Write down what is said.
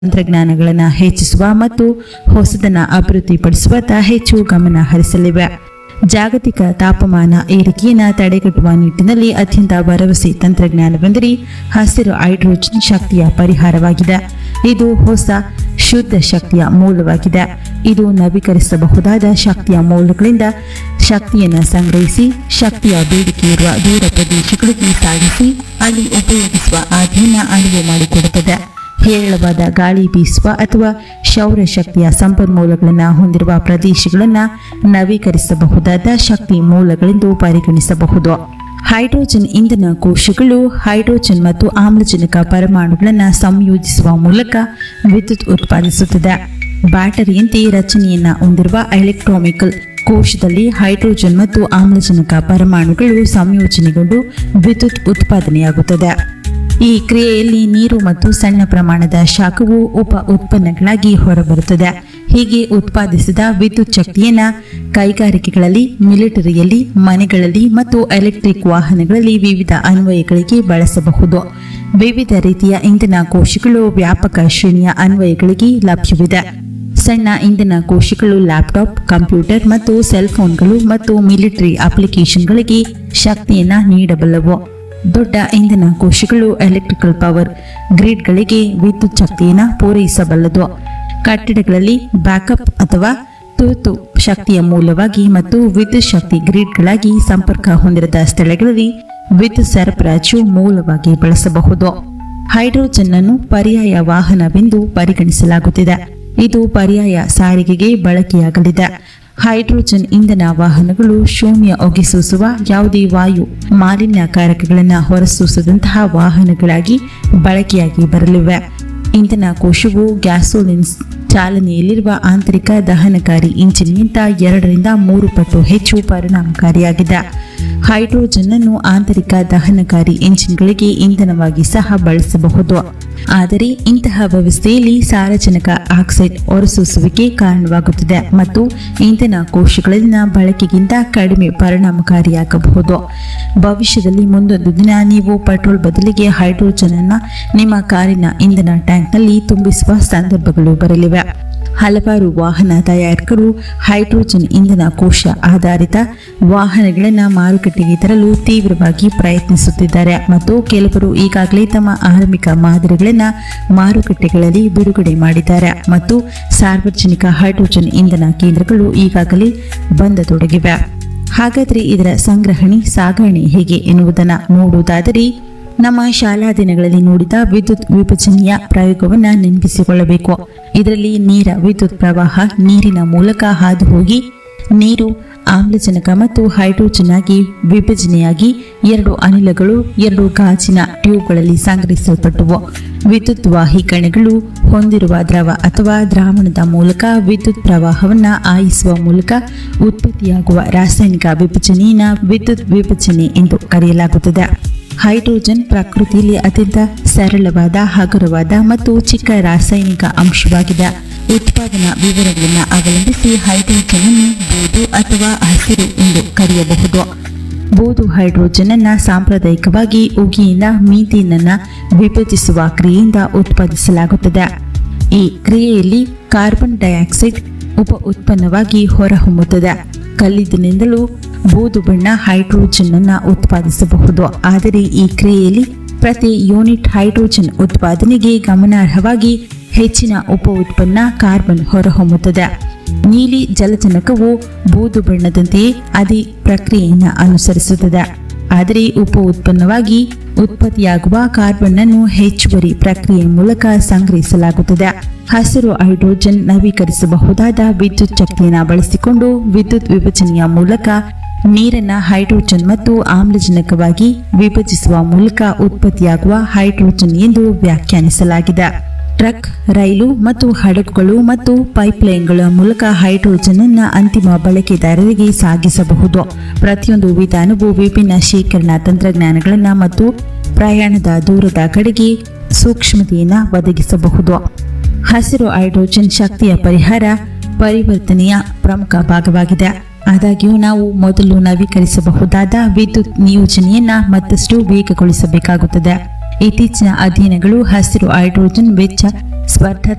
ತಂತ್ರಜ್ಞಾನಗಳನ್ನು ಹೆಚ್ಚಿಸುವ ಮತ್ತು ಹೊಸದನ್ನು ಅಭಿವೃದ್ಧಿಪಡಿಸುವತ್ತ ಹೆಚ್ಚು ಗಮನ ಹರಿಸಲಿವೆ ಜಾಗತಿಕ ತಾಪಮಾನ ಏರಿಕೆಯನ್ನು ತಡೆಗಟ್ಟುವ ನಿಟ್ಟಿನಲ್ಲಿ ಅತ್ಯಂತ ಭರವಸೆ ತಂತ್ರಜ್ಞಾನವೆಂದರೆ ಹಸಿರು ಹೈಡ್ರೋಜನ್ ಶಕ್ತಿಯ ಪರಿಹಾರವಾಗಿದೆ ಇದು ಹೊಸ ಶುದ್ಧ ಶಕ್ತಿಯ ಮೂಲವಾಗಿದೆ ಇದು ನವೀಕರಿಸಬಹುದಾದ ಶಕ್ತಿಯ ಮೂಲಗಳಿಂದ ಶಕ್ತಿಯನ್ನು ಸಂಗ್ರಹಿಸಿ ಶಕ್ತಿಯ ಬೇಡಿಕೆ ಇರುವ ದೂರ ಪ್ರದೇಶಗಳಿಗೆ ಸಾಗಿಸಿ ಅಲ್ಲಿ ಉಪಯೋಗಿಸುವ ಆದಿಯನ್ನು ಅನುವು ಮಾಡಿಕೊಡುತ್ತದೆ ಹೇರಳವಾದ ಗಾಳಿ ಬೀಸುವ ಅಥವಾ ಸೌರ ಶಕ್ತಿಯ ಸಂಪನ್ಮೂಲಗಳನ್ನು ಹೊಂದಿರುವ ಪ್ರದೇಶಗಳನ್ನು ನವೀಕರಿಸಬಹುದಾದ ಶಕ್ತಿ ಮೂಲಗಳೆಂದು ಪರಿಗಣಿಸಬಹುದು ಹೈಡ್ರೋಜನ್ ಇಂಧನ ಕೋಶಗಳು ಹೈಡ್ರೋಜನ್ ಮತ್ತು ಆಮ್ಲಜನಕ ಪರಮಾಣುಗಳನ್ನು ಸಂಯೋಜಿಸುವ ಮೂಲಕ ವಿದ್ಯುತ್ ಉತ್ಪಾದಿಸುತ್ತದೆ ಬ್ಯಾಟರಿಯಂತೆ ರಚನೆಯನ್ನು ಹೊಂದಿರುವ ಎಲೆಕ್ಟ್ರಾನಿಕಲ್ ಕೋಶದಲ್ಲಿ ಹೈಡ್ರೋಜನ್ ಮತ್ತು ಆಮ್ಲಜನಕ ಪರಮಾಣುಗಳು ಸಂಯೋಜನೆಗೊಂಡು ವಿದ್ಯುತ್ ಉತ್ಪಾದನೆಯಾಗುತ್ತದೆ ಈ ಕ್ರಿಯೆಯಲ್ಲಿ ನೀರು ಮತ್ತು ಸಣ್ಣ ಪ್ರಮಾಣದ ಶಾಖವು ಉಪ ಉತ್ಪನ್ನಗಳಾಗಿ ಹೊರಬರುತ್ತದೆ ಹೀಗೆ ಉತ್ಪಾದಿಸಿದ ವಿದ್ಯುತ್ ಶಕ್ತಿಯನ್ನ ಕೈಗಾರಿಕೆಗಳಲ್ಲಿ ಮಿಲಿಟರಿಯಲ್ಲಿ ಮನೆಗಳಲ್ಲಿ ಮತ್ತು ಎಲೆಕ್ಟ್ರಿಕ್ ವಾಹನಗಳಲ್ಲಿ ವಿವಿಧ ಅನ್ವಯಗಳಿಗೆ ಬಳಸಬಹುದು ವಿವಿಧ ರೀತಿಯ ಇಂಧನ ಕೋಶಗಳು ವ್ಯಾಪಕ ಶ್ರೇಣಿಯ ಅನ್ವಯಗಳಿಗೆ ಲಭ್ಯವಿದೆ ಸಣ್ಣ ಇಂಧನ ಕೋಶಗಳು ಲ್ಯಾಪ್ಟಾಪ್ ಕಂಪ್ಯೂಟರ್ ಮತ್ತು ಸೆಲ್ ಫೋನ್ಗಳು ಮತ್ತು ಮಿಲಿಟರಿ ಅಪ್ಲಿಕೇಶನ್ಗಳಿಗೆ ಶಕ್ತಿಯನ್ನ ನೀಡಬಲ್ಲವು ದೊಡ್ಡ ಇಂಧನ ಕೋಶಗಳು ಎಲೆಕ್ಟ್ರಿಕಲ್ ಪವರ್ ಗ್ರಿಡ್ಗಳಿಗೆ ವಿದ್ಯುತ್ ಶಕ್ತಿಯನ್ನು ಪೂರೈಸಬಲ್ಲದು ಕಟ್ಟಡಗಳಲ್ಲಿ ಬ್ಯಾಕಪ್ ಅಥವಾ ತುರ್ತು ಶಕ್ತಿಯ ಮೂಲವಾಗಿ ಮತ್ತು ವಿದ್ಯುತ್ ಶಕ್ತಿ ಗ್ರಿಡ್ಗಳಾಗಿ ಸಂಪರ್ಕ ಹೊಂದಿರದ ಸ್ಥಳಗಳಲ್ಲಿ ವಿದ್ಯುತ್ ಸರಬರಾಜು ಮೂಲವಾಗಿ ಬಳಸಬಹುದು ಹೈಡ್ರೋಜನ್ ಅನ್ನು ಪರ್ಯಾಯ ವಾಹನವೆಂದು ಪರಿಗಣಿಸಲಾಗುತ್ತಿದೆ ಇದು ಪರ್ಯಾಯ ಸಾರಿಗೆಗೆ ಬಳಕೆಯಾಗಲಿದೆ ಹೈಡ್ರೋಜನ್ ಇಂಧನ ವಾಹನಗಳು ಶೂನ್ಯ ಹೊಗೆಸೂಸುವ ಯಾವುದೇ ವಾಯು ಮಾಲಿನ್ಯಕಾರಕಗಳನ್ನು ಹೊರಸೂಸದಂತಹ ವಾಹನಗಳಾಗಿ ಬಳಕೆಯಾಗಿ ಬರಲಿವೆ ಇಂಧನ ಕೋಶವು ಗ್ಯಾಸೋಲಿನ್ ಚಾಲನೆಯಲ್ಲಿರುವ ಆಂತರಿಕ ದಹನಕಾರಿ ಇಂಜಿನ್ಗಿಂತ ಎರಡರಿಂದ ಮೂರು ಪಟ್ಟು ಹೆಚ್ಚು ಪರಿಣಾಮಕಾರಿಯಾಗಿದೆ ಹೈಡ್ರೋಜನ್ ಅನ್ನು ಆಂತರಿಕ ದಹನಕಾರಿ ಇಂಜಿನ್ಗಳಿಗೆ ಇಂಧನವಾಗಿ ಸಹ ಬಳಸಬಹುದು ಆದರೆ ಇಂತಹ ವ್ಯವಸ್ಥೆಯಲ್ಲಿ ಸಾರಜನಕ ಆಕ್ಸೈಡ್ ಹೊರಸೂಸುವಿಕೆ ಕಾರಣವಾಗುತ್ತದೆ ಮತ್ತು ಇಂಧನ ಕೋಶಗಳಲ್ಲಿನ ಬಳಕೆಗಿಂತ ಕಡಿಮೆ ಪರಿಣಾಮಕಾರಿಯಾಗಬಹುದು ಭವಿಷ್ಯದಲ್ಲಿ ಮುಂದೊಂದು ದಿನ ನೀವು ಪೆಟ್ರೋಲ್ ಬದಲಿಗೆ ಹೈಡ್ರೋಜನ್ ಅನ್ನ ನಿಮ್ಮ ಕಾರಿನ ಇಂಧನ ಟ್ಯಾಂಕ್ನಲ್ಲಿ ತುಂಬಿಸುವ ಸಂದರ್ಭಗಳು ಬರಲಿವೆ ಹಲವಾರು ವಾಹನ ತಯಾರಕರು ಹೈಡ್ರೋಜನ್ ಇಂಧನ ಕೋಶ ಆಧಾರಿತ ವಾಹನಗಳನ್ನು ಮಾರುಕಟ್ಟೆಗೆ ತರಲು ತೀವ್ರವಾಗಿ ಪ್ರಯತ್ನಿಸುತ್ತಿದ್ದಾರೆ ಮತ್ತು ಕೆಲವರು ಈಗಾಗಲೇ ತಮ್ಮ ಆರಂಭಿಕ ಮಾದರಿಗಳನ್ನು ಮಾರುಕಟ್ಟೆಗಳಲ್ಲಿ ಬಿಡುಗಡೆ ಮಾಡಿದ್ದಾರೆ ಮತ್ತು ಸಾರ್ವಜನಿಕ ಹೈಡ್ರೋಜನ್ ಇಂಧನ ಕೇಂದ್ರಗಳು ಈಗಾಗಲೇ ಬಂದತೊಡಗಿವೆ ಹಾಗಾದರೆ ಇದರ ಸಂಗ್ರಹಣೆ ಸಾಗಣೆ ಹೇಗೆ ಎನ್ನುವುದನ್ನು ನೋಡುವುದಾದರೆ ನಮ್ಮ ಶಾಲಾ ದಿನಗಳಲ್ಲಿ ನೋಡಿದ ವಿದ್ಯುತ್ ವಿಭಜನೆಯ ಪ್ರಯೋಗವನ್ನು ನೆನಪಿಸಿಕೊಳ್ಳಬೇಕು ಇದರಲ್ಲಿ ನೀರ ವಿದ್ಯುತ್ ಪ್ರವಾಹ ನೀರಿನ ಮೂಲಕ ಹಾದು ಹೋಗಿ ನೀರು ಆಮ್ಲಜನಕ ಮತ್ತು ಹೈಡ್ರೋಜನ್ ಆಗಿ ವಿಭಜನೆಯಾಗಿ ಎರಡು ಅನಿಲಗಳು ಎರಡು ಗಾಜಿನ ಟ್ಯೂಬ್ಗಳಲ್ಲಿ ಸಂಗ್ರಹಿಸಲ್ಪಟ್ಟವು ವಿದ್ಯುತ್ ವಾಹಿ ಕಣಗಳು ಹೊಂದಿರುವ ದ್ರವ ಅಥವಾ ದ್ರಾವಣದ ಮೂಲಕ ವಿದ್ಯುತ್ ಪ್ರವಾಹವನ್ನು ಆಯಿಸುವ ಮೂಲಕ ಉತ್ಪತ್ತಿಯಾಗುವ ರಾಸಾಯನಿಕ ವಿಭಜನೆಯನ್ನು ವಿದ್ಯುತ್ ವಿಭಜನೆ ಎಂದು ಕರೆಯಲಾಗುತ್ತದೆ ಹೈಡ್ರೋಜನ್ ಪ್ರಕೃತಿಯಲ್ಲಿ ಅತ್ಯಂತ ಸರಳವಾದ ಹಗುರವಾದ ಮತ್ತು ಚಿಕ್ಕ ರಾಸಾಯನಿಕ ಅಂಶವಾಗಿದೆ ಉತ್ಪಾದನಾ ವಿವರಗಳನ್ನು ಅವಲಂಬಿಸಿ ಹೈಡ್ರೋಜನ್ ಅನ್ನು ಬೂದು ಅಥವಾ ಹಸಿರು ಎಂದು ಕರೆಯಬಹುದು ಬೂದು ಹೈಡ್ರೋಜನ್ ಅನ್ನ ಸಾಂಪ್ರದಾಯಿಕವಾಗಿ ಉಗಿಯಿಂದ ಮೀಥೇನ್ ಅನ್ನ ವಿಭಜಿಸುವ ಕ್ರಿಯೆಯಿಂದ ಉತ್ಪಾದಿಸಲಾಗುತ್ತದೆ ಈ ಕ್ರಿಯೆಯಲ್ಲಿ ಕಾರ್ಬನ್ ಡೈಆಕ್ಸೈಡ್ ಉಪ ಉತ್ಪನ್ನವಾಗಿ ಹೊರಹೊಮ್ಮುತ್ತದೆ ಕಲ್ಲಿದ್ದಿನಿಂದಲೂ ಬೂದು ಬಣ್ಣ ಹೈಡ್ರೋಜನ್ ಅನ್ನ ಉತ್ಪಾದಿಸಬಹುದು ಆದರೆ ಈ ಕ್ರಿಯೆಯಲ್ಲಿ ಪ್ರತಿ ಯೂನಿಟ್ ಹೈಡ್ರೋಜನ್ ಉತ್ಪಾದನೆಗೆ ಗಮನಾರ್ಹವಾಗಿ ಹೆಚ್ಚಿನ ಉಪ ಉತ್ಪನ್ನ ಕಾರ್ಬನ್ ಹೊರಹೊಮ್ಮುತ್ತದೆ ನೀಲಿ ಜಲಜನಕವು ಬೂದು ಬಣ್ಣದಂತೆಯೇ ಅದೇ ಪ್ರಕ್ರಿಯೆಯನ್ನು ಅನುಸರಿಸುತ್ತದೆ ಆದರೆ ಉಪ ಉತ್ಪನ್ನವಾಗಿ ಉತ್ಪತ್ತಿಯಾಗುವ ಕಾರ್ಬನ್ ಅನ್ನು ಹೆಚ್ಚುವರಿ ಪ್ರಕ್ರಿಯೆ ಮೂಲಕ ಸಂಗ್ರಹಿಸಲಾಗುತ್ತದೆ ಹಸಿರು ಹೈಡ್ರೋಜನ್ ನವೀಕರಿಸಬಹುದಾದ ವಿದ್ಯುತ್ ಶಕ್ತಿಯನ್ನು ಬಳಸಿಕೊಂಡು ವಿದ್ಯುತ್ ವಿಭಜನೆಯ ಮೂಲಕ ನೀರನ್ನ ಹೈಡ್ರೋಜನ್ ಮತ್ತು ಆಮ್ಲಜನಕವಾಗಿ ವಿಭಜಿಸುವ ಮೂಲಕ ಉತ್ಪತ್ತಿಯಾಗುವ ಹೈಡ್ರೋಜನ್ ಎಂದು ವ್ಯಾಖ್ಯಾನಿಸಲಾಗಿದೆ ಟ್ರಕ್ ರೈಲು ಮತ್ತು ಹಡಗುಗಳು ಮತ್ತು ಪೈಪ್ಲೈನ್ಗಳ ಮೂಲಕ ಹೈಡ್ರೋಜನ್ ಅನ್ನ ಅಂತಿಮ ಬಳಕೆದಾರರಿಗೆ ಸಾಗಿಸಬಹುದು ಪ್ರತಿಯೊಂದು ವಿಧಾನವು ವಿಭಿನ್ನ ಶೇಖರಣಾ ತಂತ್ರಜ್ಞಾನಗಳನ್ನು ಮತ್ತು ಪ್ರಯಾಣದ ದೂರದ ಕಡೆಗೆ ಸೂಕ್ಷ್ಮತೆಯನ್ನು ಒದಗಿಸಬಹುದು ಹಸಿರು ಹೈಡ್ರೋಜನ್ ಶಕ್ತಿಯ ಪರಿಹಾರ ಪರಿವರ್ತನೆಯ ಪ್ರಮುಖ ಭಾಗವಾಗಿದೆ ಆದಾಗ್ಯೂ ನಾವು ಮೊದಲು ನವೀಕರಿಸಬಹುದಾದ ವಿದ್ಯುತ್ ನಿಯೋಜನೆಯನ್ನ ಮತ್ತಷ್ಟು ವೇಗಗೊಳಿಸಬೇಕಾಗುತ್ತದೆ ಇತ್ತೀಚಿನ ಅಧ್ಯಯನಗಳು ಹಸಿರು ಹೈಡ್ರೋಜನ್ ವೆಚ್ಚ ಸ್ಪರ್ಧಾತ್ಮಕ